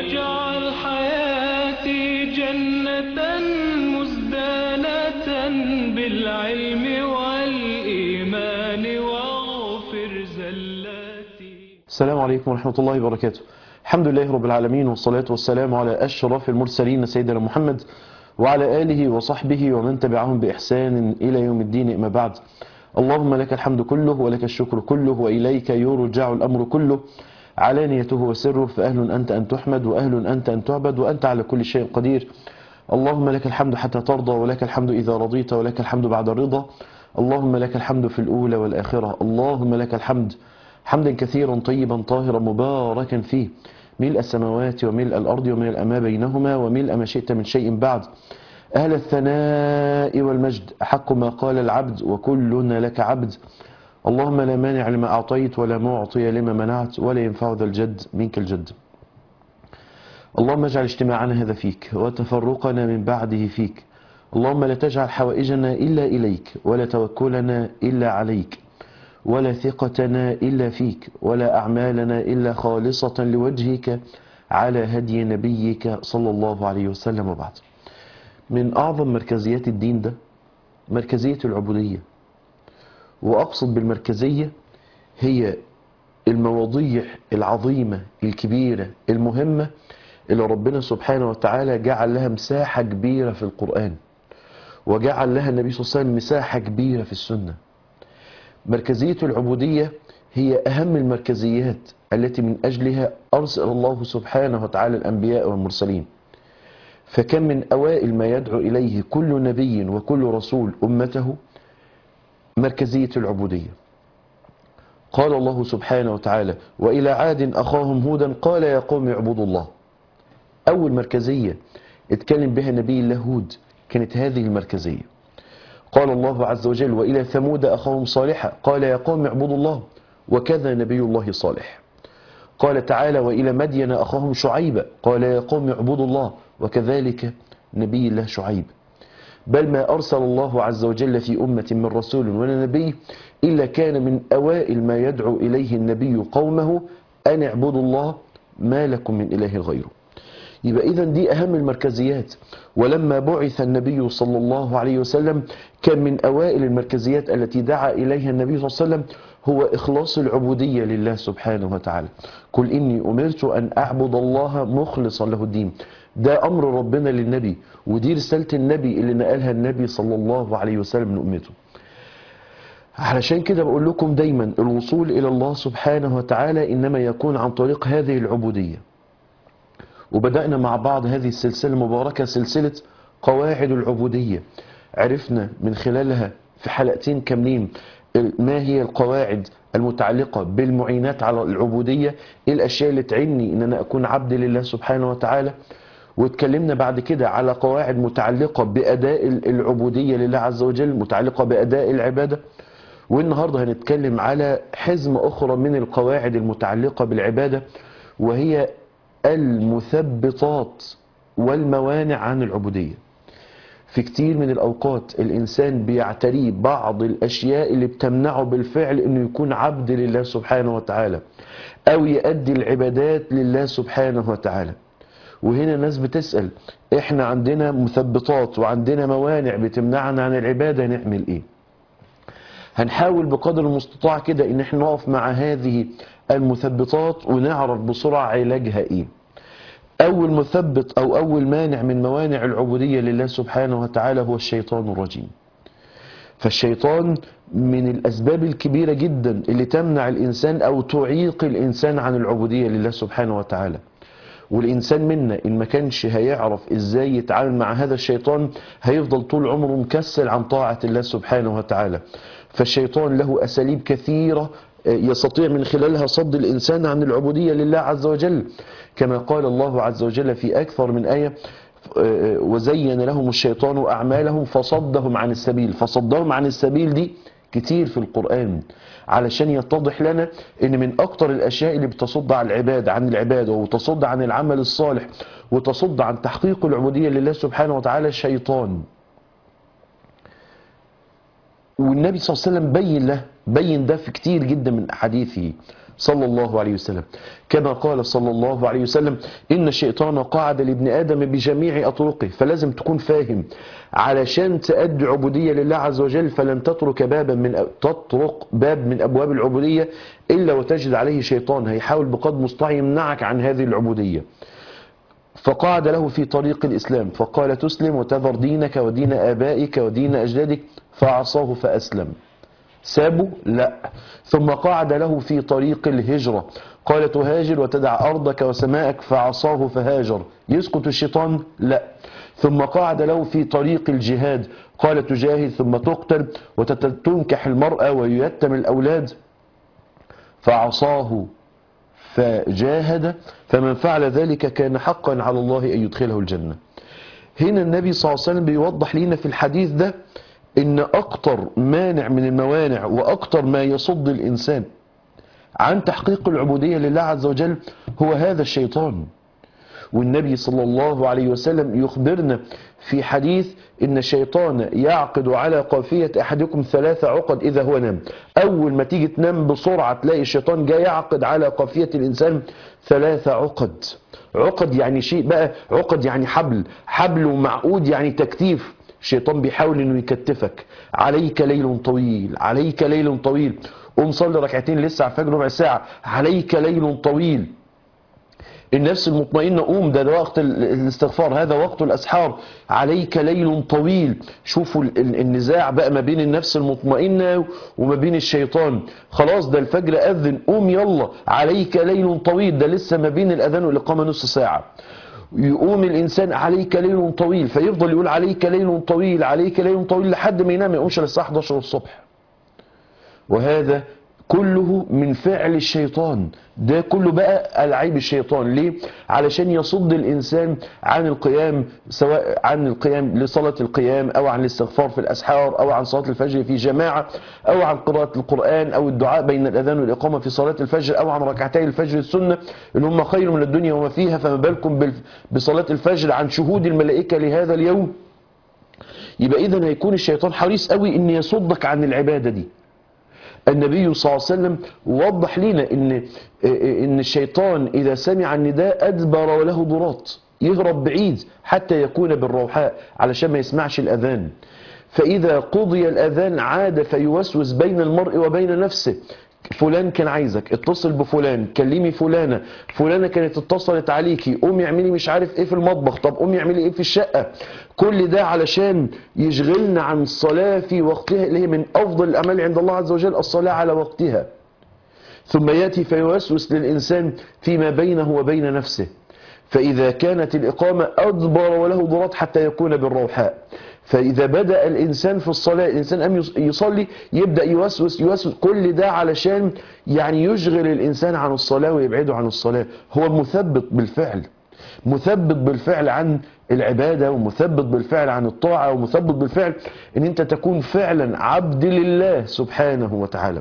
واجعل حياتي جنة مزدانة بالعلم والإيمان واغفر زلاتي السلام عليكم ورحمة الله وبركاته الحمد لله رب العالمين والصلاة والسلام على أشرف المرسلين سيدنا محمد وعلى آله وصحبه ومن تبعهم بإحسان إلى يوم الدين أما بعد اللهم لك الحمد كله ولك الشكر كله وإليك يرجع الأمر كله علانيته وسره فأهل أنت أن تحمد وأهل أنت أن تعبد وأنت على كل شيء قدير اللهم لك الحمد حتى ترضى ولك الحمد إذا رضيت ولك الحمد بعد الرضا اللهم لك الحمد في الأولى والآخرة اللهم لك الحمد حمدا كثيرا طيبا طاهرا مباركا فيه ملء السماوات وملء الأرض وملء ما بينهما وملء ما شئت من شيء بعد أهل الثناء والمجد أحق ما قال العبد وكلنا لك عبد اللهم لا مانع لما أعطيت ولا معطي لما منعت ولا ينفع ذا الجد منك الجد اللهم اجعل اجتماعنا هذا فيك وتفرقنا من بعده فيك اللهم لا تجعل حوائجنا إلا إليك ولا توكلنا إلا عليك ولا ثقتنا إلا فيك ولا أعمالنا إلا خالصة لوجهك على هدي نبيك صلى الله عليه وسلم وبعد من أعظم مركزيات الدين ده مركزية العبودية وأقصد بالمركزية هي المواضيع العظيمة الكبيرة المهمة اللي ربنا سبحانه وتعالى جعل لها مساحة كبيرة في القرآن وجعل لها النبي صلى الله عليه وسلم مساحة كبيرة في السنة مركزية العبودية هي أهم المركزيات التي من أجلها أرسل الله سبحانه وتعالى الأنبياء والمرسلين فكم من أوائل ما يدعو إليه كل نبي وكل رسول أمته مركزية العبودية قال الله سبحانه وتعالى وإلى عاد أخاهم هودا قال يا قوم اعبدوا الله أول مركزية اتكلم بها نبي الله هود كانت هذه المركزية قال الله عز وجل وإلى ثمود أخاهم صالحا قال يا قوم اعبدوا الله وكذا نبي الله صالح قال تعالى وإلى مدين أخاهم شعيبا قال يا قوم اعبدوا الله وكذلك نبي الله شعيب بل ما أرسل الله عز وجل في أمة من رسول ولا نبي إلا كان من أوائل ما يدعو إليه النبي قومه أن اعبدوا الله ما لكم من إله غيره يبقى إذا دي أهم المركزيات ولما بعث النبي صلى الله عليه وسلم كان من أوائل المركزيات التي دعا إليها النبي صلى الله عليه وسلم هو إخلاص العبودية لله سبحانه وتعالى قل إني أمرت أن أعبد الله مخلصا له الدين ده أمر ربنا للنبي ودي رسالة النبي اللي نقلها النبي صلى الله عليه وسلم من أمته علشان كده بقول لكم دايما الوصول إلى الله سبحانه وتعالى إنما يكون عن طريق هذه العبودية وبدأنا مع بعض هذه السلسلة المباركة سلسلة قواعد العبودية عرفنا من خلالها في حلقتين كاملين ما هي القواعد المتعلقة بالمعينات على العبودية ايه الاشياء اللي تعني ان انا اكون عبد لله سبحانه وتعالى واتكلمنا بعد كده على قواعد متعلقة بأداء العبودية لله عز وجل متعلقة بأداء العبادة والنهاردة هنتكلم على حزم أخرى من القواعد المتعلقة بالعبادة وهي المثبطات والموانع عن العبودية في كتير من الأوقات الإنسان بيعتريه بعض الأشياء اللي بتمنعه بالفعل أنه يكون عبد لله سبحانه وتعالى أو يؤدي العبادات لله سبحانه وتعالى وهنا الناس بتسأل إحنا عندنا مثبطات وعندنا موانع بتمنعنا عن العبادة نعمل إيه هنحاول بقدر المستطاع كده ان احنا نقف مع هذه المثبطات ونعرف بسرعة علاجها ايه اول مثبت او اول مانع من موانع العبودية لله سبحانه وتعالى هو الشيطان الرجيم فالشيطان من الاسباب الكبيرة جدا اللي تمنع الانسان او تعيق الانسان عن العبودية لله سبحانه وتعالى والإنسان منا إن ما كانش هيعرف إزاي يتعامل مع هذا الشيطان هيفضل طول عمره مكسل عن طاعة الله سبحانه وتعالى فالشيطان له أساليب كثيرة يستطيع من خلالها صد الإنسان عن العبودية لله عز وجل كما قال الله عز وجل في أكثر من آية وزين لهم الشيطان أعمالهم فصدهم عن السبيل فصدهم عن السبيل دي كتير في القرآن علشان يتضح لنا ان من اكتر الاشياء اللي بتصد عن العباد عن العبادة وتصد عن العمل الصالح وتصد عن تحقيق العبودية لله سبحانه وتعالى الشيطان والنبي صلى الله عليه وسلم بين له بين ده في كتير جدا من أحاديثه صلى الله عليه وسلم كما قال صلى الله عليه وسلم إن الشيطان قاعد لابن آدم بجميع أطرقه فلازم تكون فاهم علشان تأدي عبودية لله عز وجل فلن تترك بابا من تطرق باب من أبواب العبودية إلا وتجد عليه شيطان هيحاول بقدر مستطاع يمنعك عن هذه العبودية فقعد له في طريق الإسلام فقال تسلم وتذر دينك ودين آبائك ودين أجدادك فعصاه فأسلم سابه لا ثم قعد له في طريق الهجرة قال تهاجر وتدع أرضك وسماءك فعصاه فهاجر يسقط الشيطان لا ثم قعد له في طريق الجهاد قال تجاهد ثم تقتل وتنكح المرأة ويتم الأولاد فعصاه فجاهد فمن فعل ذلك كان حقا على الله أن يدخله الجنة هنا النبي صلى الله عليه وسلم بيوضح لنا في الحديث ده ان اكتر مانع من الموانع واكتر ما يصد الانسان عن تحقيق العبودية لله عز وجل هو هذا الشيطان والنبي صلى الله عليه وسلم يخبرنا في حديث ان الشيطان يعقد على قافية احدكم ثلاث عقد اذا هو نام اول ما تيجي تنام بسرعة تلاقي الشيطان جاي يعقد على قافية الانسان ثلاث عقد عقد يعني شيء بقى عقد يعني حبل حبل ومعقود يعني تكتيف الشيطان بيحاول انه يكتفك عليك ليل طويل عليك ليل طويل قوم صلي ركعتين لسه على الفجر ربع ساعة عليك ليل طويل النفس المطمئنة قوم ده, ده وقت الاستغفار هذا وقت الأسحار عليك ليل طويل شوفوا النزاع بقى ما بين النفس المطمئنة وما بين الشيطان خلاص ده الفجر أذن قوم يلا عليك ليل طويل ده لسه ما بين الأذان والإقامة نص ساعة يقوم الإنسان عليك ليل طويل فيفضل يقول عليك ليل طويل عليك ليل طويل لحد ما ينام ما يقومش للساعة 11 الصبح وهذا كله من فعل الشيطان ده كله بقى ألعاب الشيطان ليه؟ علشان يصد الإنسان عن القيام سواء عن القيام لصلاة القيام أو عن الاستغفار في الأسحار أو عن صلاة الفجر في جماعة أو عن قراءة القرآن أو الدعاء بين الأذان والإقامة في صلاة الفجر أو عن ركعتي الفجر السنة إن هم خير من الدنيا وما فيها فما بالكم بال- بصلاة الفجر عن شهود الملائكة لهذا اليوم يبقى إذا هيكون الشيطان حريص قوي إن يصدك عن العبادة دي النبي صلى الله عليه وسلم وضح لنا ان ان الشيطان اذا سمع النداء ادبر وله ضراط يهرب بعيد حتى يكون بالروحاء علشان ما يسمعش الاذان فاذا قضي الاذان عاد فيوسوس بين المرء وبين نفسه فلان كان عايزك اتصل بفلان كلمي فلانة فلانة كانت اتصلت عليكي قومي اعملي مش عارف ايه في المطبخ طب قومي اعملي ايه في الشقة كل ده علشان يشغلنا عن الصلاة في وقتها اللي هي من افضل الاعمال عند الله عز وجل الصلاة على وقتها ثم يأتي فيوسوس للإنسان فيما بينه وبين نفسه فإذا كانت الإقامة أدبر وله ضرات حتى يكون بالروحاء فإذا بدأ الإنسان في الصلاة الإنسان أم يصلي يبدأ يوسوس يوسوس كل ده علشان يعني يشغل الإنسان عن الصلاة ويبعده عن الصلاة هو مثبت بالفعل مثبت بالفعل عن العبادة ومثبت بالفعل عن الطاعة ومثبت بالفعل ان انت تكون فعلا عبد لله سبحانه وتعالى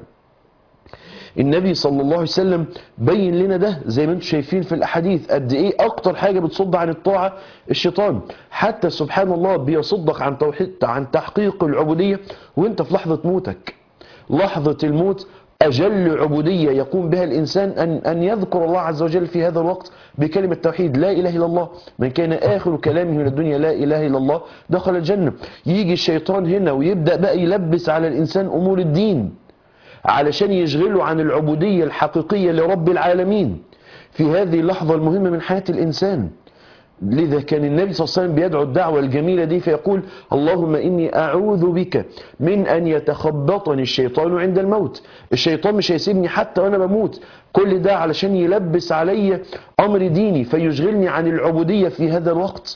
النبي صلى الله عليه وسلم بين لنا ده زي ما انتم شايفين في الاحاديث قد ايه اكتر حاجه بتصد عن الطاعه الشيطان حتى سبحان الله بيصدك عن توحيد عن تحقيق العبوديه وانت في لحظه موتك لحظه الموت اجل عبوديه يقوم بها الانسان ان ان يذكر الله عز وجل في هذا الوقت بكلمه توحيد لا اله الا الله من كان اخر كلامه من الدنيا لا اله الا الله دخل الجنه يجي الشيطان هنا ويبدا بقى يلبس على الانسان امور الدين علشان يشغله عن العبودية الحقيقية لرب العالمين في هذه اللحظة المهمة من حياة الإنسان لذا كان النبي صلى الله عليه وسلم بيدعو الدعوة الجميلة دي فيقول اللهم إني أعوذ بك من أن يتخبطني الشيطان عند الموت الشيطان مش هيسيبني حتى وأنا بموت كل ده علشان يلبس علي أمر ديني فيشغلني عن العبودية في هذا الوقت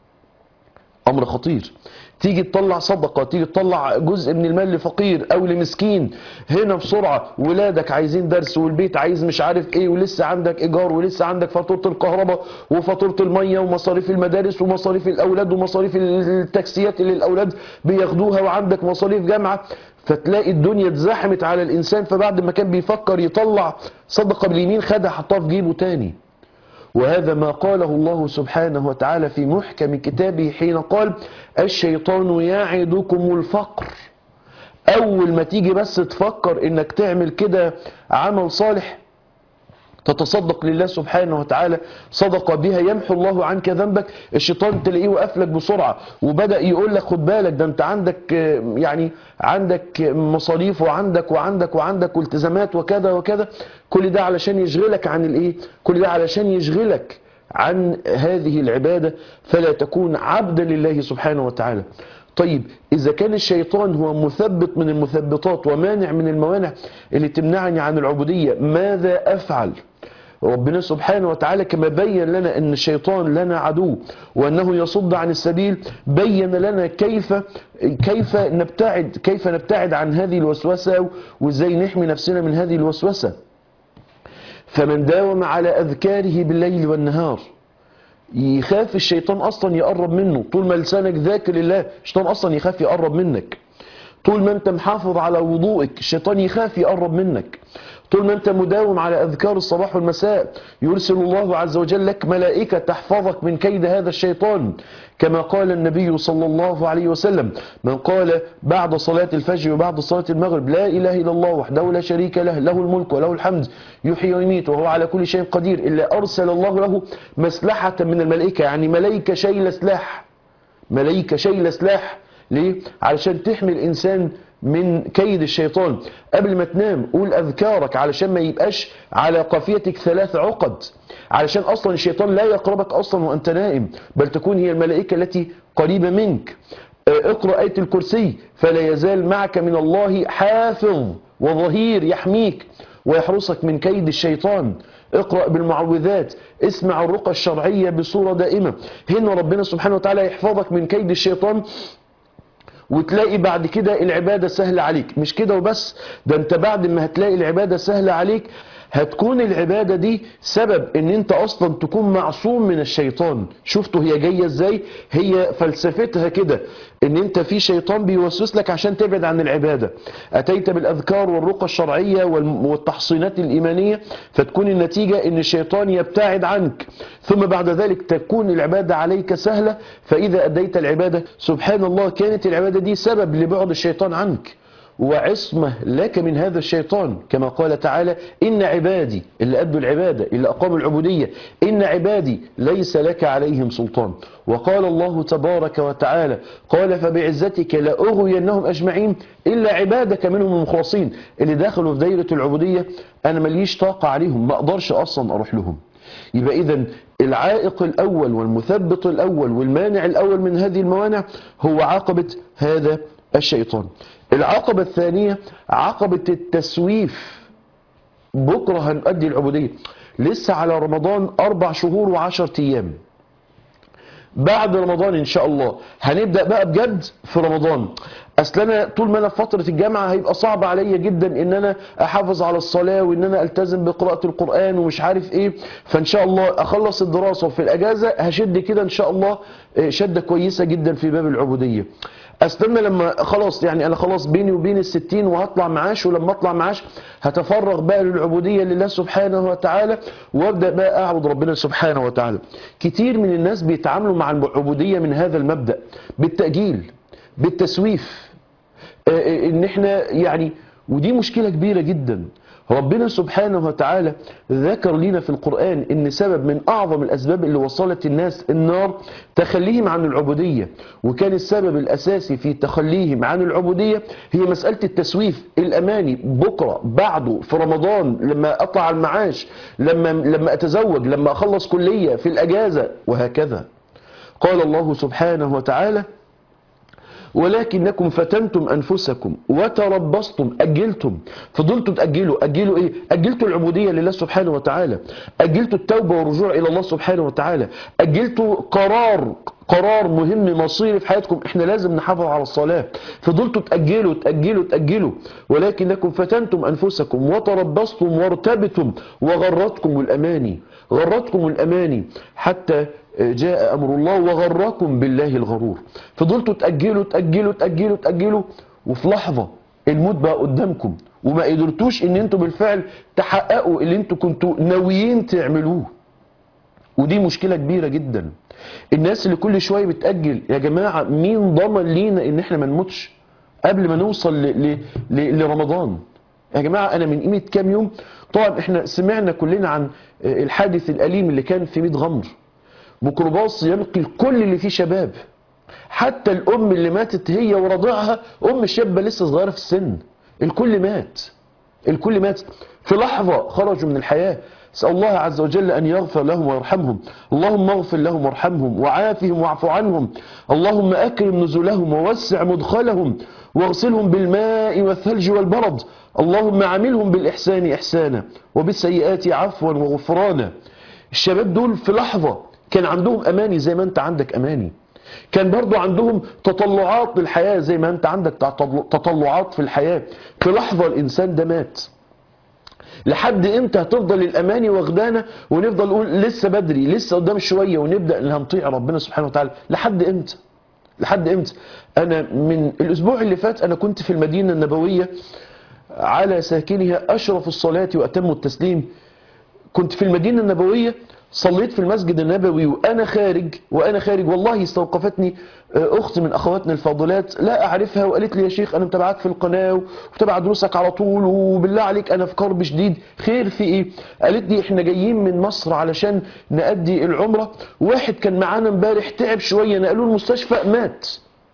أمر خطير تيجي تطلع صدقة تيجي تطلع جزء من المال لفقير او لمسكين هنا بسرعة ولادك عايزين درس والبيت عايز مش عارف ايه ولسه عندك ايجار ولسه عندك فاتورة الكهرباء وفاتورة المية ومصاريف المدارس ومصاريف الاولاد ومصاريف التاكسيات اللي الاولاد بياخدوها وعندك مصاريف جامعة فتلاقي الدنيا اتزحمت على الانسان فبعد ما كان بيفكر يطلع صدقة باليمين خدها حطها في جيبه تاني وهذا ما قاله الله سبحانه وتعالى في محكم كتابه حين قال الشيطان يعدكم الفقر اول ما تيجي بس تفكر انك تعمل كده عمل صالح تتصدق لله سبحانه وتعالى صدقة بها يمحو الله عنك ذنبك الشيطان تلاقيه وقف لك بسرعة وبدأ يقول لك خد بالك ده انت عندك آه، يعني عندك مصاريف وعندك وعندك وعندك والتزامات وكذا وكذا كل ده علشان يشغلك عن الايه كل ده علشان يشغلك عن هذه العبادة فلا تكون عبدا لله سبحانه وتعالى طيب إذا كان الشيطان هو مثبت من المثبطات ومانع من الموانع اللي تمنعني عن العبودية ماذا أفعل ربنا سبحانه وتعالى كما بين لنا أن الشيطان لنا عدو وأنه يصد عن السبيل بين لنا كيف كيف نبتعد كيف نبتعد عن هذه الوسوسة وإزاي نحمي نفسنا من هذه الوسوسة فمن داوم على أذكاره بالليل والنهار يخاف الشيطان اصلا يقرب منه طول ما لسانك ذاكر لله الشيطان اصلا يخاف يقرب منك طول ما انت محافظ على وضوءك الشيطان يخاف يقرب منك طول ما انت مداوم على اذكار الصباح والمساء يرسل الله عز وجل لك ملائكة تحفظك من كيد هذا الشيطان كما قال النبي صلى الله عليه وسلم من قال بعد صلاة الفجر وبعد صلاة المغرب لا إله إلا الله وحده لا شريك له له الملك وله الحمد يحيي ويميت وهو على كل شيء قدير إلا أرسل الله له مسلحة من الملائكة يعني ملائكة شايلة سلاح ملائكة شايلة سلاح ليه؟ علشان تحمي الإنسان من كيد الشيطان قبل ما تنام قول أذكارك علشان ما يبقاش على قافيتك ثلاث عقد علشان أصلا الشيطان لا يقربك أصلا وأنت نائم بل تكون هي الملائكة التي قريبة منك آه، اقرأ آية الكرسي فلا يزال معك من الله حافظ وظهير يحميك ويحرسك من كيد الشيطان اقرأ بالمعوذات اسمع الرقى الشرعية بصورة دائمة هنا ربنا سبحانه وتعالى يحفظك من كيد الشيطان وتلاقي بعد كده العبادة سهلة عليك مش كده وبس ده انت بعد ما هتلاقي العبادة سهلة عليك هتكون العبادة دي سبب ان انت اصلا تكون معصوم من الشيطان شفتوا هي جاية ازاي هي فلسفتها كده ان انت في شيطان بيوسوس لك عشان تبعد عن العبادة اتيت بالاذكار والرقى الشرعية والم- والتحصينات الايمانية فتكون النتيجة ان الشيطان يبتعد عنك ثم بعد ذلك تكون العبادة عليك سهلة فاذا اديت العبادة سبحان الله كانت العبادة دي سبب لبعد الشيطان عنك وعصمة لك من هذا الشيطان كما قال تعالى إن عبادي اللي أدوا العبادة اللي أقاموا العبودية إن عبادي ليس لك عليهم سلطان وقال الله تبارك وتعالى قال فبعزتك لأغوينهم أجمعين إلا عبادك منهم المخلصين اللي دخلوا في دايرة العبودية أنا مليش طاقة عليهم ما أقدرش أصلا أروح لهم يبقى إذا العائق الأول والمثبط الأول والمانع الأول من هذه الموانع هو عقبة هذا الشيطان العقبة الثانية عقبة التسويف بكرة هنؤدي العبودية لسه على رمضان أربع شهور وعشر أيام بعد رمضان ان شاء الله هنبدا بقى بجد في رمضان اصل انا طول ما انا في فتره الجامعه هيبقى صعب عليا جدا ان انا احافظ على الصلاه وان انا التزم بقراءه القران ومش عارف ايه فان شاء الله اخلص الدراسه وفي الاجازه هشد كده ان شاء الله آه، شده كويسه جدا في باب العبوديه استنى لما خلاص يعني انا خلاص بيني وبين الستين وهطلع معاش ولما اطلع معاش هتفرغ بقى للعبودية لله سبحانه وتعالى وابدأ بقى اعبد ربنا سبحانه وتعالى كتير من الناس بيتعاملوا مع العبودية من هذا المبدأ بالتأجيل بالتسويف آه، آه، ان احنا يعني ودي مشكلة كبيرة جدا ربنا سبحانه وتعالى ذكر لنا في القرآن ان سبب من اعظم الاسباب اللي وصلت الناس النار تخليهم عن العبودية وكان السبب الاساسي في تخليهم عن العبودية هي مسألة التسويف الاماني بكرة بعده في رمضان لما اطلع على المعاش لما, لما اتزوج لما اخلص كلية في الاجازة وهكذا قال الله سبحانه وتعالى ولكنكم فتنتم أنفسكم وتربصتم أجلتم فضلتم تأجلوا أجلوا إيه أجلتوا العبودية لله سبحانه وتعالى أجلتوا التوبة والرجوع إلى الله سبحانه وتعالى أجلتوا قرار قرار مهم مصيري في حياتكم احنا لازم نحافظ على الصلاة فضلتوا تأجلوا تأجلوا تأجلوا ولكنكم فتنتم أنفسكم وتربصتم وارتبتم وغرتكم الأماني غرتكم الأماني حتى جاء أمر الله وغركم بالله الغرور فضلتوا تأجلوا تأجلوا تأجلوا تأجلوا وفي لحظة الموت بقى قدامكم وما قدرتوش ان انتوا بالفعل تحققوا اللي انتوا كنتوا ناويين تعملوه ودي مشكلة كبيرة جدا الناس اللي كل شوية بتأجل يا جماعة مين ضمن لينا ان احنا ما نموتش قبل ما نوصل ل... ل... ل... لرمضان يا جماعة أنا من قيمة كام يوم طبعا احنا سمعنا كلنا عن الحادث الأليم اللي كان في ميت غمر ميكروباص ينقل كل اللي فيه شباب حتى الأم اللي ماتت هي ورضعها أم شابة لسه صغيرة في السن الكل مات الكل مات في لحظة خرجوا من الحياة اسأل الله عز وجل أن يغفر لهم ويرحمهم اللهم اغفر لهم وارحمهم وعافهم واعف عنهم اللهم أكرم نزلهم ووسع مدخلهم واغسلهم بالماء والثلج والبرد اللهم عاملهم بالإحسان إحسانا وبالسيئات عفوا وغفرانا الشباب دول في لحظة كان عندهم أماني زي ما أنت عندك أماني كان برضو عندهم تطلعات للحياة زي ما أنت عندك تطلعات في الحياة في لحظة الإنسان ده مات لحد امتى هتفضل الاماني واخدانا ونفضل نقول لسه بدري لسه قدام شويه ونبدا ان هنطيع ربنا سبحانه وتعالى لحد امتى لحد امتى انا من الاسبوع اللي فات انا كنت في المدينه النبويه على ساكنها اشرف الصلاه واتم التسليم كنت في المدينه النبويه صليت في المسجد النبوي وانا خارج وانا خارج والله استوقفتني اخت من اخواتنا الفاضلات لا اعرفها وقالت لي يا شيخ انا متابعاك في القناه ومتابعه دروسك على طول وبالله عليك انا في كرب شديد خير في ايه قالت لي احنا جايين من مصر علشان نأدي العمره واحد كان معانا امبارح تعب شويه نقلوه المستشفى مات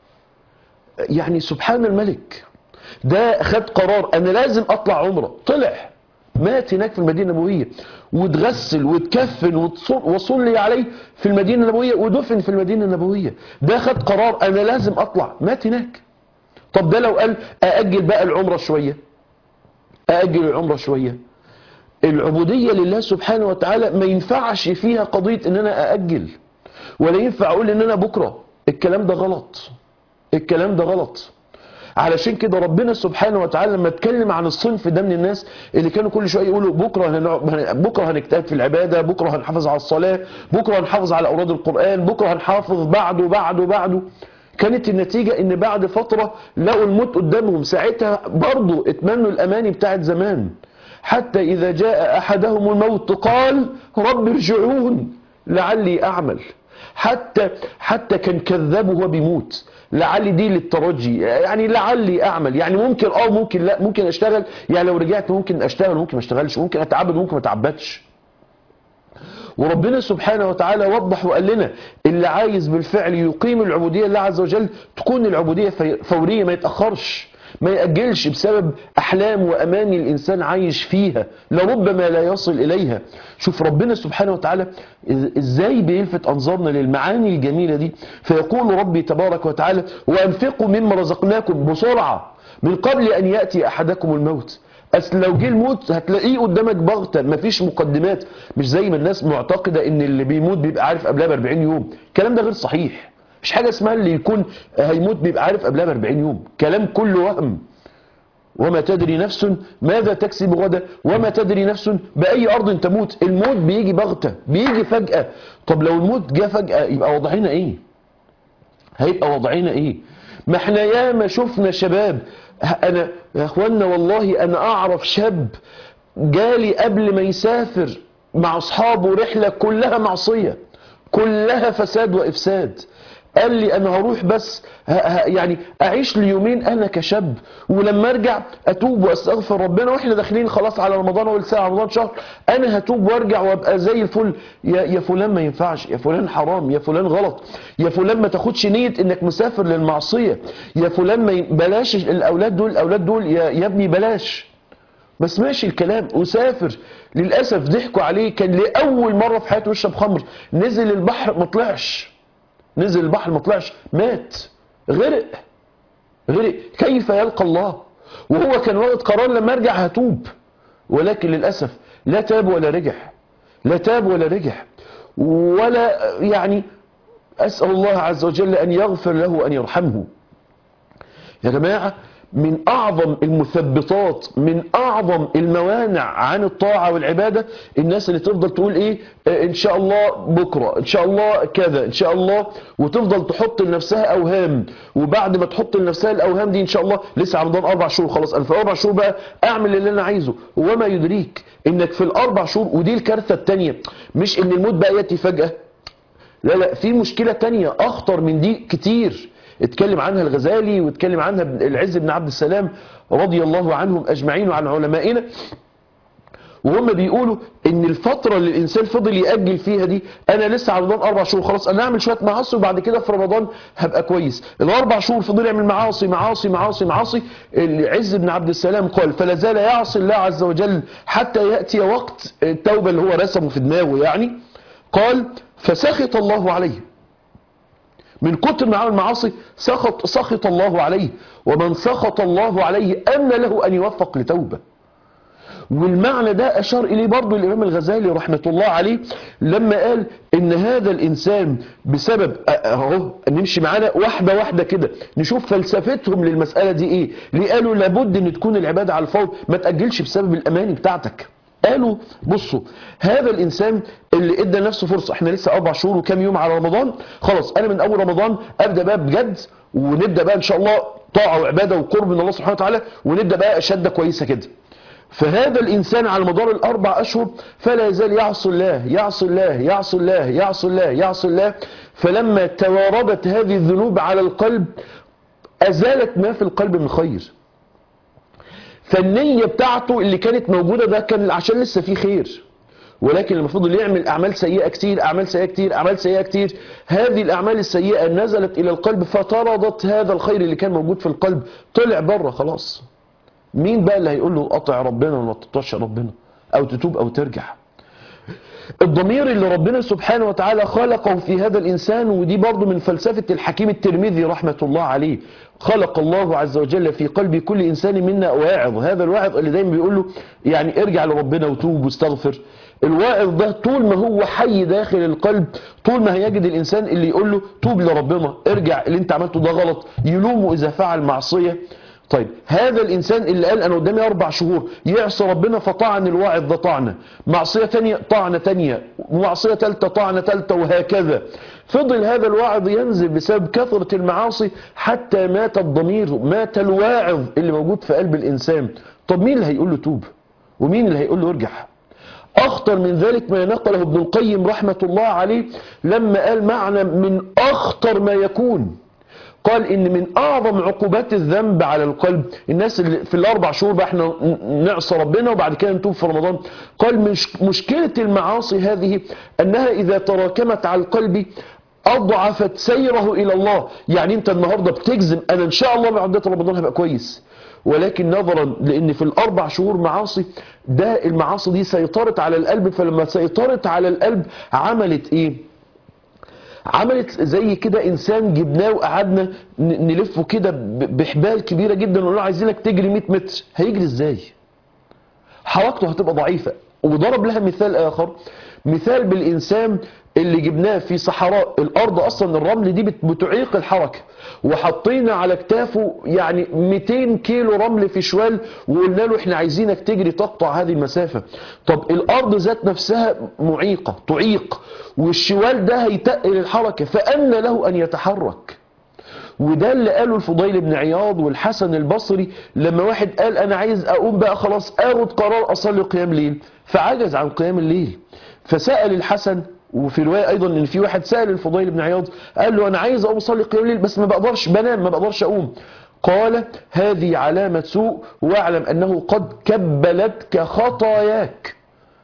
يعني سبحان الملك ده خد قرار انا لازم اطلع عمره طلع مات هناك في المدينه النبويه واتغسل واتكفن وصلي عليه في المدينة النبوية ودفن في المدينة النبوية ده خد قرار انا لازم اطلع مات هناك طب ده لو قال اأجل بقى العمرة شوية اأجل العمرة شوية العبودية لله سبحانه وتعالى ما ينفعش فيها قضية ان انا اأجل ولا ينفع اقول ان انا بكرة الكلام ده غلط الكلام ده غلط علشان كده ربنا سبحانه وتعالى لما اتكلم عن الصنف ده من الناس اللي كانوا كل شويه يقولوا بكره هن... بكره هنجتهد في العباده بكره هنحافظ على الصلاه بكره هنحافظ على اوراد القران بكره هنحافظ بعده بعده بعده كانت النتيجة ان بعد فترة لقوا الموت قدامهم ساعتها برضو اتمنوا الاماني بتاعت زمان حتى اذا جاء احدهم الموت قال رب ارجعون لعلي اعمل حتى حتى كان كذاب وهو بيموت لعلي دي للترجي يعني لعلي اعمل يعني ممكن اه ممكن لا ممكن اشتغل يعني لو رجعت ممكن اشتغل ممكن ما اشتغلش ممكن اتعبد ممكن ما اتعبدش وربنا سبحانه وتعالى وضح وقال لنا اللي عايز بالفعل يقيم العبودية لله عز وجل تكون العبودية فورية ما يتأخرش ما يأجلش بسبب أحلام وأماني الإنسان عايش فيها لربما لا يصل إليها شوف ربنا سبحانه وتعالى إزاي بيلفت أنظارنا للمعاني الجميلة دي فيقول ربي تبارك وتعالى وأنفقوا مما رزقناكم بسرعة من قبل أن يأتي أحدكم الموت أصل لو جه الموت هتلاقيه قدامك بغتة مفيش مقدمات مش زي ما الناس معتقدة ان اللي بيموت بيبقى عارف قبلها ب 40 يوم الكلام ده غير صحيح مش حاجة اسمها اللي يكون هيموت بيبقى عارف قبلها ب 40 يوم كلام كله وهم وما تدري نفس ماذا تكسب غدا وما تدري نفس بأي أرض تموت الموت بيجي بغتة بيجي فجأة طب لو الموت جه فجأة يبقى وضعنا ايه هيبقى وضعنا ايه ما احنا ياما شفنا شباب انا يا اخوانا والله انا اعرف شاب جالي قبل ما يسافر مع اصحابه رحلة كلها معصية كلها فساد وافساد قال لي انا هروح بس ه ه يعني اعيش لي يومين انا كشاب ولما ارجع اتوب واستغفر ربنا واحنا داخلين خلاص على رمضان اول ساعه رمضان شهر انا هتوب وارجع وابقى زي الفل يا, يا فلان ما ينفعش يا فلان حرام يا فلان غلط يا فلان ما تاخدش نيه انك مسافر للمعصيه يا فلان ما ي... بلاش الاولاد دول الاولاد دول يا, يا ابني بلاش بس ماشي الكلام وسافر للاسف ضحكوا عليه كان لاول مره في حياته يشرب خمر نزل البحر ما طلعش نزل البحر ما طلعش مات غرق غرق كيف يلقى الله وهو كان واخد قرار لما ارجع هتوب ولكن للاسف لا تاب ولا رجع لا تاب ولا رجع ولا يعني اسال الله عز وجل ان يغفر له وان يرحمه يا جماعه من أعظم المثبطات من أعظم الموانع عن الطاعة والعبادة الناس اللي تفضل تقول إيه آه إن شاء الله بكرة إن شاء الله كذا إن شاء الله وتفضل تحط لنفسها أوهام وبعد ما تحط لنفسها الأوهام دي إن شاء الله لسه رمضان أربع شهور خلاص أنا في أربع شهور بقى أعمل اللي أنا عايزه وما يدريك إنك في الأربع شهور ودي الكارثة التانية مش إن الموت بقى يأتي فجأة لا لا في مشكلة تانية أخطر من دي كتير اتكلم عنها الغزالي واتكلم عنها العز بن عبد السلام رضي الله عنهم اجمعين وعن علمائنا وهم بيقولوا ان الفتره اللي الانسان فضل ياجل فيها دي انا لسه على رمضان اربع شهور خلاص انا اعمل شويه معاصي وبعد كده في رمضان هبقى كويس الاربع شهور فضل يعمل معاصي معاصي معاصي معاصي العز بن عبد السلام قال فلا زال يعصي الله عز وجل حتى ياتي وقت التوبه اللي هو رسمه في دماغه يعني قال فسخط الله عليه من كتر ما عمل معاصي سخط سخط الله عليه ومن سخط الله عليه أن له أن يوفق لتوبة والمعنى ده أشار إليه برضو الإمام الغزالي رحمة الله عليه لما قال إن هذا الإنسان بسبب أهو نمشي معانا واحدة واحدة كده نشوف فلسفتهم للمسألة دي إيه ليه قالوا لابد إن تكون العبادة على الفور ما تأجلش بسبب الأماني بتاعتك قالوا بصوا هذا الانسان اللي ادى نفسه فرصه احنا لسه اربع شهور وكام يوم على رمضان خلاص انا من اول رمضان ابدا بقى بجد ونبدا بقى ان شاء الله طاعه وعباده وقرب من الله سبحانه وتعالى ونبدا بقى شده كويسه كده فهذا الانسان على مدار الاربع اشهر فلا يزال يعصي الله يعصي الله يعصي الله يعصي الله يعصي الله فلما تواردت هذه الذنوب على القلب ازالت ما في القلب من خير فالنية بتاعته اللي كانت موجودة ده كان عشان لسه فيه خير ولكن المفروض اللي يعمل أعمال سيئة كتير أعمال سيئة كتير أعمال سيئة كتير هذه الأعمال السيئة نزلت إلى القلب فطردت هذا الخير اللي كان موجود في القلب طلع بره خلاص مين بقى اللي هيقول له قطع ربنا وما تطيعش ربنا أو تتوب أو ترجع الضمير اللي ربنا سبحانه وتعالى خلقه في هذا الإنسان ودي برضو من فلسفة الحكيم الترمذي رحمة الله عليه خلق الله عز وجل في قلب كل إنسان منا واعظ هذا الواعظ اللي دايما بيقول له يعني ارجع لربنا وتوب واستغفر الواعظ ده طول ما هو حي داخل القلب طول ما هيجد الإنسان اللي يقول له توب لربنا ارجع اللي انت عملته ده غلط يلومه إذا فعل معصية طيب هذا الإنسان اللي قال أنا قدامي أربع شهور يعصي ربنا فطعن الواعظ ده طعنة معصية تانية طعنة تانية معصية تالتة طعنة تالتة وهكذا فضل هذا الواعظ ينزل بسبب كثرة المعاصي حتى مات الضمير مات الواعظ اللي موجود في قلب الإنسان طب مين اللي هيقول له توب ومين اللي هيقول له ارجع أخطر من ذلك ما نقله ابن القيم رحمة الله عليه لما قال معنى من أخطر ما يكون قال ان من اعظم عقوبات الذنب على القلب الناس اللي في الاربع شهور بقى احنا نعصى ربنا وبعد كده نتوب في رمضان قال مش مشكلة المعاصي هذه انها اذا تراكمت على القلب اضعفت سيره الى الله يعني انت النهاردة بتجزم انا ان شاء الله بعدة رمضان هبقى كويس ولكن نظرا لان في الاربع شهور معاصي ده المعاصي دي سيطرت على القلب فلما سيطرت على القلب عملت ايه عملت زي كده انسان جبناه وقعدنا نلفه كده بحبال كبيره جدا ونقول له عايزينك تجري 100 متر هيجري ازاي حركته هتبقى ضعيفه وضرب لها مثال اخر مثال بالانسان اللي جبناه في صحراء الارض اصلا الرمل دي بتعيق الحركه وحطينا على كتافه يعني 200 كيلو رمل في شوال وقلنا له احنا عايزينك تجري تقطع هذه المسافه طب الارض ذات نفسها معيقه تعيق والشوال ده هيتقل الحركه فان له ان يتحرك وده اللي قاله الفضيل بن عياض والحسن البصري لما واحد قال انا عايز اقوم بقى خلاص اخد قرار اصلي قيام ليل فعجز عن قيام الليل فسأل الحسن وفي رواية ايضا ان في واحد سأل الفضيل بن عياض قال له انا عايز اقوم اصلي قيام الليل بس ما بقدرش بنام ما بقدرش اقوم قال هذه علامة سوء واعلم انه قد كبلتك خطاياك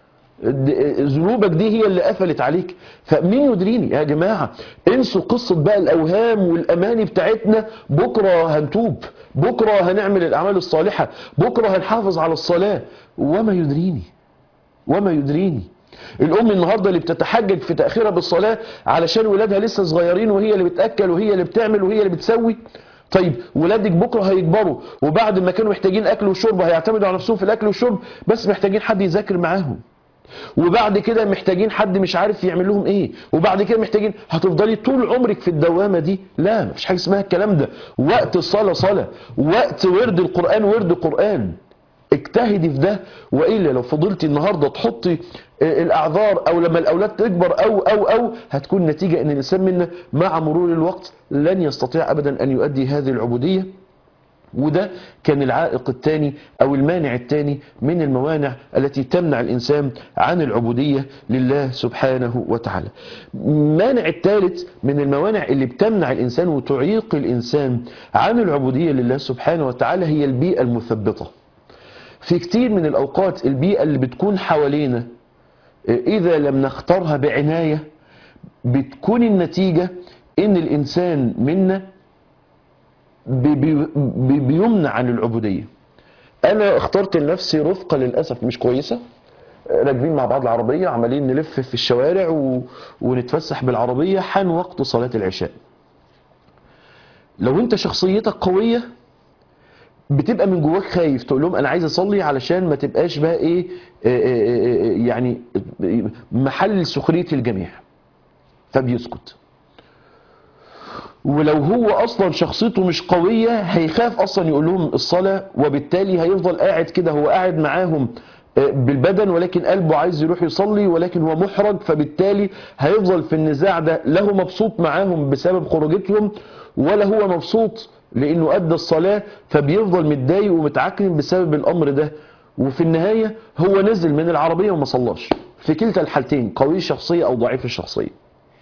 ذنوبك دي هي اللي قفلت عليك فمين يدريني يا جماعة انسوا قصة بقى الاوهام والاماني بتاعتنا بكرة هنتوب بكرة هنعمل الاعمال الصالحة بكرة هنحافظ على الصلاة وما يدريني وما يدريني الام النهاردة اللي بتتحجج في تأخيرها بالصلاة علشان ولادها لسه صغيرين وهي اللي بتأكل وهي اللي بتعمل وهي اللي بتسوي طيب ولادك بكرة هيكبروا وبعد ما كانوا محتاجين اكل وشرب هيعتمدوا على نفسهم في الاكل والشرب بس محتاجين حد يذاكر معاهم وبعد كده محتاجين حد مش عارف يعمل لهم ايه وبعد كده محتاجين هتفضلي طول عمرك في الدوامة دي لا مفيش حاجة اسمها الكلام ده وقت الصلاة صلاة وقت ورد القرآن ورد قرآن اجتهدي في ده وإلا لو فضلتي النهاردة تحطي الأعذار أو لما الأولاد تكبر أو أو أو هتكون نتيجة أن الإنسان منا مع مرور الوقت لن يستطيع أبدا أن يؤدي هذه العبودية وده كان العائق الثاني او المانع الثاني من الموانع التي تمنع الانسان عن العبودية لله سبحانه وتعالى المانع الثالث من الموانع اللي بتمنع الانسان وتعيق الانسان عن العبودية لله سبحانه وتعالى هي البيئة المثبطة في كتير من الاوقات البيئة اللي بتكون حوالينا اذا لم نختارها بعناية بتكون النتيجة ان الانسان منا بي بي بيمنع عن العبودية انا اخترت لنفسي رفقة للأسف مش كويسة راكبين مع بعض العربية عمالين نلف في الشوارع و... ونتفسح بالعربية حان وقت صلاة العشاء لو انت شخصيتك قوية بتبقى من جواك خايف تقول لهم انا عايز اصلي علشان ما تبقاش بقى ايه آه، آه، آه، يعني محل سخرية الجميع فبيسكت ولو هو اصلا شخصيته مش قوية هيخاف اصلا يقول لهم الصلاة وبالتالي هيفضل قاعد كده هو قاعد معاهم بالبدن ولكن قلبه عايز يروح يصلي ولكن هو محرج فبالتالي هيفضل في النزاع ده لا هو مبسوط معاهم بسبب خروجتهم ولا هو مبسوط لانه ادى الصلاة فبيفضل متضايق ومتعكن بسبب الامر ده وفي النهاية هو نزل من العربية وما صلاش في كلتا الحالتين قوي الشخصية او ضعيف الشخصية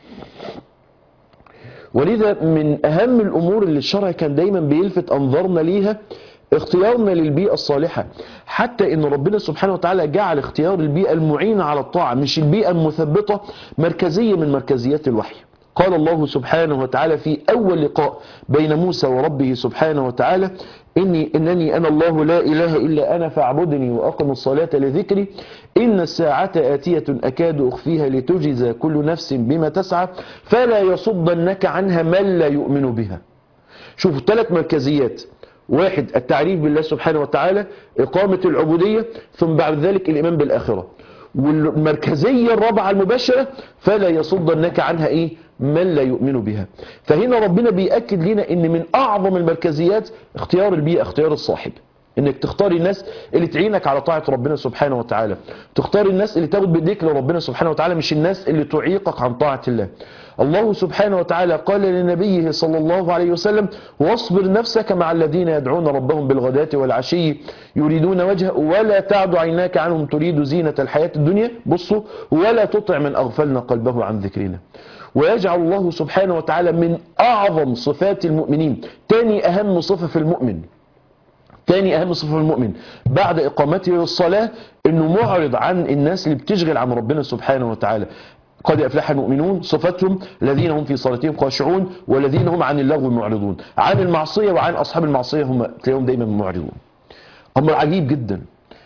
ولذا من أهم الأمور اللي الشرع كان دايما بيلفت أنظارنا ليها اختيارنا للبيئة الصالحة حتى ان ربنا سبحانه وتعالى جعل اختيار البيئة المعينة على الطاعة مش البيئة المثبطة مركزية من مركزيات الوحي قال الله سبحانه وتعالى في أول لقاء بين موسى وربه سبحانه وتعالى إني إنني أنا الله لا إله إلا أنا فاعبدني وأقم الصلاة لذكري إن الساعة آتية أكاد أخفيها لتجزى كل نفس بما تسعى فلا يصدنك عنها من لا يؤمن بها شوفوا ثلاث مركزيات واحد التعريف بالله سبحانه وتعالى إقامة العبودية ثم بعد ذلك الإيمان بالآخرة والمركزية الرابعة المباشرة فلا يصدنك عنها إيه من لا يؤمن بها فهنا ربنا بيأكد لنا ان من اعظم المركزيات اختيار البيئة اختيار الصاحب انك تختار الناس اللي تعينك على طاعة ربنا سبحانه وتعالى تختار الناس اللي تاخد بايديك لربنا سبحانه وتعالى مش الناس اللي تعيقك عن طاعة الله الله سبحانه وتعالى قال لنبيه صلى الله عليه وسلم واصبر نفسك مع الذين يدعون ربهم بالغداة والعشي يريدون وجهه ولا تعد عيناك عنهم تريد زينة الحياة الدنيا بصوا ولا تطع من أغفلنا قلبه عن ذكرنا ويجعل الله سبحانه وتعالى من أعظم صفات المؤمنين تاني أهم صفة في المؤمن تاني أهم صفة في المؤمن بعد إقامته للصلاة أنه معرض عن الناس اللي بتشغل عن ربنا سبحانه وتعالى قد أفلح المؤمنون صفتهم الذين هم في صلاتهم خاشعون والذين هم عن اللغو معرضون عن المعصية وعن أصحاب المعصية هم تلاقيهم دايما معرضون أمر عجيب جدا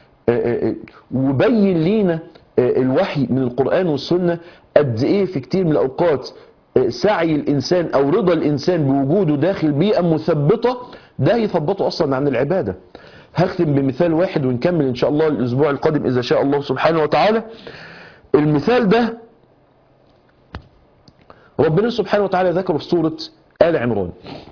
وبين لينا الوحي من القرآن والسنة قد ايه في كتير من الاوقات سعي الانسان او رضا الانسان بوجوده داخل بيئة مثبطة ده يثبطه اصلا عن العبادة هختم بمثال واحد ونكمل ان شاء الله الاسبوع القادم اذا شاء الله سبحانه وتعالى المثال ده ربنا سبحانه وتعالى ذكر في سورة آل عمران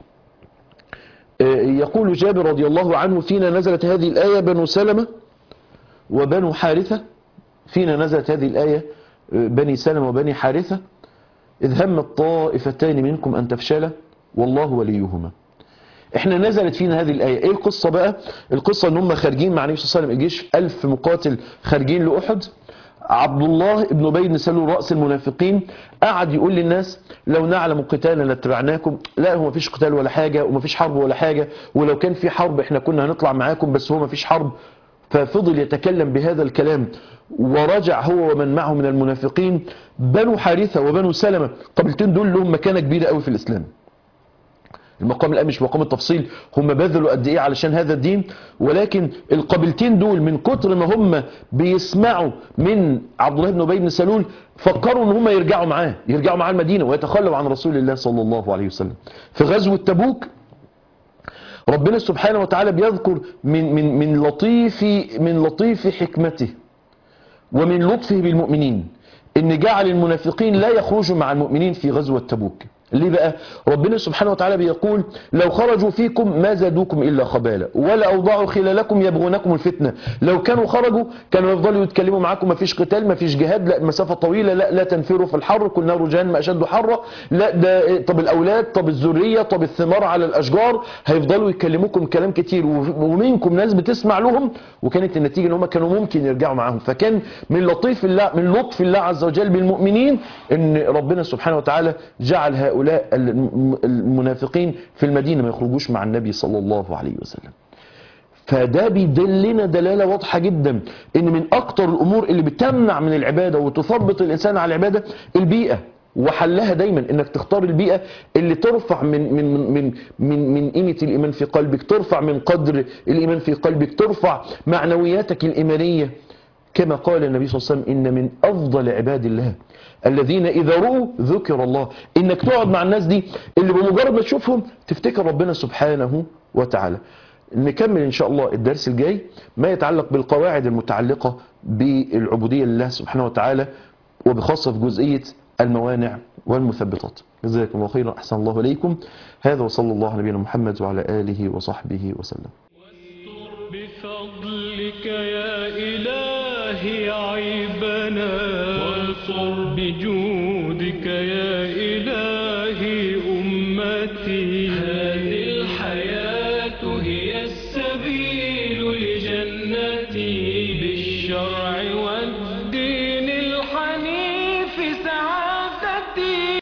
يقول جابر رضي الله عنه فينا نزلت هذه الآية بنو سلمة وبنو حارثة فينا نزلت هذه الآية بني سلمة وبني حارثة إذ هم الطائفتان منكم أن تفشل والله وليهما احنا نزلت فينا هذه الآية ايه القصة بقى القصة ان هم خارجين مع النبي صلى الله عليه وسلم الجيش ألف مقاتل خارجين لأحد عبد الله ابن ابي بن سلول رأس المنافقين قعد يقول للناس لو نعلم قتالا لاتبعناكم لا هو مفيش قتال ولا حاجة ومفيش حرب ولا حاجة ولو كان في حرب احنا كنا هنطلع معاكم بس هو مفيش حرب ففضل يتكلم بهذا الكلام ورجع هو ومن معه من المنافقين بنو حارثة وبنو سلمة قبلتين دول لهم مكانة كبيرة قوي في الإسلام المقام الآن مش مقام التفصيل هم بذلوا قد إيه علشان هذا الدين ولكن القبيلتين دول من كتر ما هم بيسمعوا من عبد الله بن أبي بن سلول فكروا ان هم يرجعوا معاه يرجعوا معاه المدينة ويتخلوا عن رسول الله صلى الله عليه وسلم في غزوة تبوك ربنا سبحانه وتعالى بيذكر من من من لطيف من لطيف حكمته ومن لطفه بالمؤمنين ان جعل المنافقين لا يخرجوا مع المؤمنين في غزوة تبوك ليه بقى ربنا سبحانه وتعالى بيقول لو خرجوا فيكم ما زادوكم إلا خبالا ولا أوضعوا خلالكم يبغونكم الفتنة لو كانوا خرجوا كانوا يفضلوا يتكلموا معاكم ما فيش قتال ما فيش جهاد لا مسافة طويلة لا لا تنفروا في الحر كل نار جهنم أشد حرة لا ده طب الأولاد طب الذرية طب الثمار على الأشجار هيفضلوا يكلموكم كلام كتير ومنكم ناس بتسمع لهم وكانت النتيجة ان هم كانوا ممكن يرجعوا معاهم فكان من لطيف الله من لطف الله عز وجل بالمؤمنين ان ربنا سبحانه وتعالى جعل هؤلاء المنافقين في المدينة ما يخرجوش مع النبي صلى الله عليه وسلم فده بيدلنا دلالة واضحة جدا ان من اكتر الامور اللي بتمنع من العبادة وتثبط الانسان على العبادة البيئة وحلها دايما انك تختار البيئة اللي ترفع من من من من من قيمة الايمان في قلبك ترفع من قدر الايمان في قلبك ترفع معنوياتك الايمانية كما قال النبي صلى الله عليه وسلم ان من افضل عباد الله الذين اذا رؤوا ذكر الله انك تقعد مع الناس دي اللي بمجرد ما تشوفهم تفتكر ربنا سبحانه وتعالى نكمل ان شاء الله الدرس الجاي ما يتعلق بالقواعد المتعلقة بالعبودية لله سبحانه وتعالى وبخاصة في جزئية الموانع والمثبطات جزاكم الله خيرا احسن الله اليكم هذا وصلى الله على نبينا محمد وعلى اله وصحبه وسلم بفضلك يا إلهي عيبنا وانصر بجودك